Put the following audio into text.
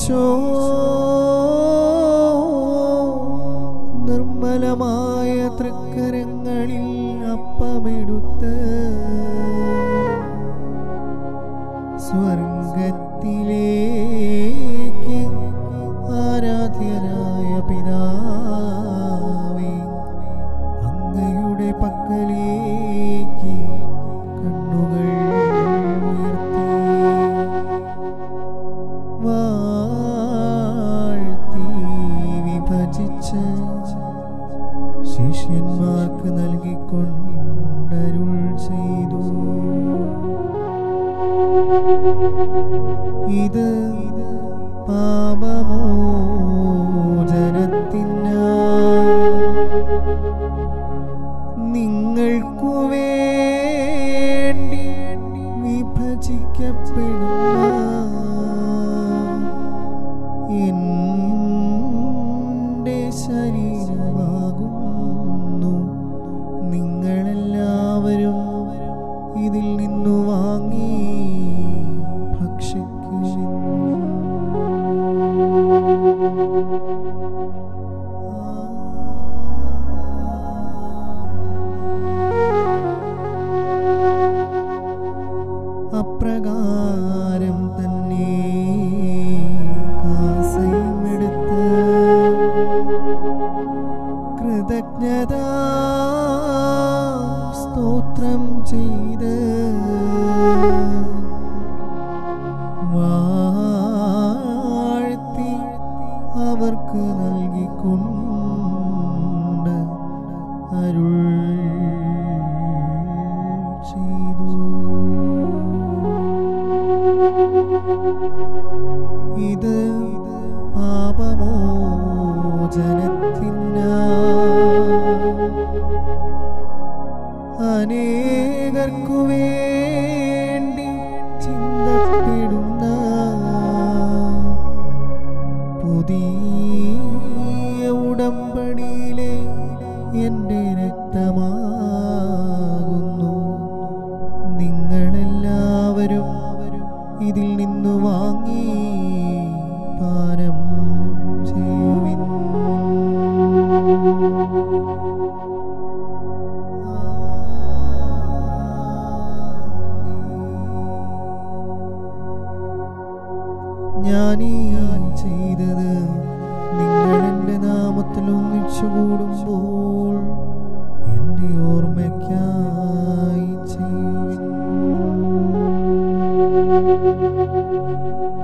ഈശോ നിർമ്മലമായ തൃക്കരങ്ങളിൽ അപ്പമെടുത്ത് സ്വർഗത്തിലേക്ക് ആരാധ്യനായ പിതാവേ അങ്ങയുടെ പക്കലേക്ക് കണ്ണുകൾ ഉയർത്തി വാഴ്ത്തി വിഭജിച്ച് ശിഷ്യന്മാർക്ക് നൽകിക്കൊണ്ടരുൾ ചെയ്തു ഇത് പാപമോചനത്തിനാ നിങ്ങൾക്കു വേണ്ടി വിഭജിക്കപ്പെടുന്ന എൻ്റെ ശരീരമാകുന്നു നിങ്ങളെല്ലാവരും ഇതിൽ നിന്നു വാങ്ങി അപ്രകാരം തന്നെ കാസയുമെടുത്ത് കൃതജ്ഞത സ്തോത്രം ചെയ്ത് വാഴ്ത്തി അവർക്ക് നൽകിക്കൊണ്ട് അരുൾ ചെയ്തു ഇത് പാപമോചനത്തിനാ അനേകർക്കു വേണ്ടി ചിന്തപ്പെടുന്ന പുതിയ ഉടമ്പടിയിലെ എൻ്റെ രക്തമാകുന്നു നിങ്ങളെല്ലാവരും ഇതിൽ നിന്നു വാങ്ങി പാനം ചെയ്യുവിൻ ഞാനീ ചെയ്തത് നിങ്ങൾ എൻ്റെ നാമത്തിൽ ഒന്നിച്ചു കൂടുമ്പോൾ എൻ്റെ ഓർമ്മയ്ക്കായി ചെയ്യുവിൻ